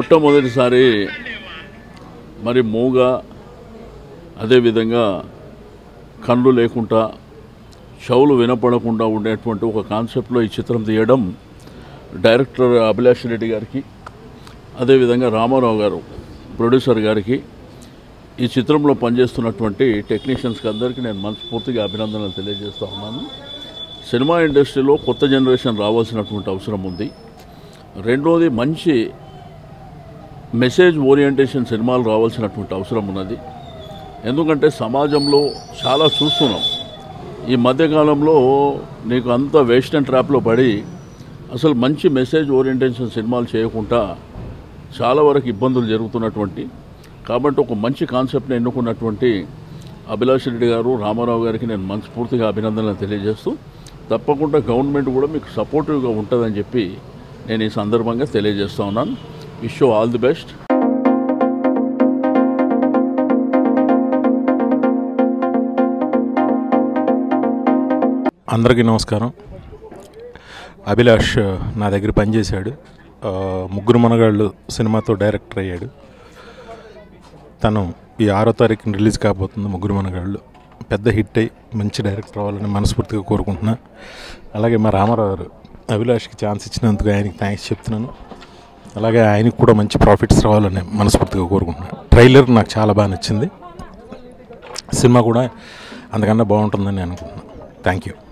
మొట్టమొదటిసారి మరి మూగ అదేవిధంగా కళ్ళు లేకుండా చెవులు వినపడకుండా ఉండేటువంటి ఒక కాన్సెప్ట్లో ఈ చిత్రం తీయడం డైరెక్టర్ అభిలాష్ రెడ్డి గారికి అదేవిధంగా రామారావు గారు ప్రొడ్యూసర్ గారికి ఈ చిత్రంలో పనిచేస్తున్నటువంటి టెక్నీషియన్స్కి అందరికీ నేను మనస్ఫూర్తిగా అభినందనలు తెలియజేస్తూ ఉన్నాను సినిమా ఇండస్ట్రీలో కొత్త జనరేషన్ రావాల్సినటువంటి అవసరం ఉంది రెండోది మంచి మెసేజ్ ఓరియంటేషన్ సినిమాలు రావాల్సినటువంటి అవసరం ఉన్నది ఎందుకంటే సమాజంలో చాలా చూస్తున్నాం ఈ మధ్యకాలంలో నీకు అంత వేస్ట్ అండ్ ట్రాప్లో పడి అసలు మంచి మెసేజ్ ఓరియంటేషన్ సినిమాలు చేయకుండా చాలా వరకు ఇబ్బందులు జరుగుతున్నటువంటి కాబట్టి ఒక మంచి కాన్సెప్ట్ని ఎన్నుకున్నటువంటి అభిలాష్ రెడ్డి గారు రామారావు గారికి నేను మనస్ఫూర్తిగా అభినందనలు తెలియజేస్తూ తప్పకుండా గవర్నమెంట్ కూడా మీకు సపోర్టివ్గా ఉంటుందని చెప్పి నేను ఈ సందర్భంగా తెలియజేస్తా ఉన్నాను విష్ ఆల్ ది బెస్ట్ అందరికీ నమస్కారం అభిలాష్ నా దగ్గర పనిచేశాడు ఆ, ముగ్గురు మనగాళ్ళు సినిమాతో డైరెక్టర్ అయ్యాడు తను ఈ ఆరో తారీఖున రిలీజ్ కాబోతుంది ముగ్గురు మనగాళ్ళు పెద్ద హిట్ అయ్యి మంచి డైరెక్టర్ అవ్వాలని మనస్ఫూర్తిగా కోరుకుంటున్నా అలాగే మా రామారావు గారు అభిలాష్కి ఛాన్స్ ఇచ్చినందుకు ఆయనకి థ్యాంక్స్ చెప్తున్నాను అలాగే ఆయనకి కూడా మంచి ప్రాఫిట్స్ రావాలని మనస్ఫూర్తిగా కోరుకుంటున్నాను ట్రైలర్ నాకు చాలా బాగా నచ్చింది సినిమా కూడా అంతకన్నా బాగుంటుందని అనుకుంటున్నాను థ్యాంక్ యూ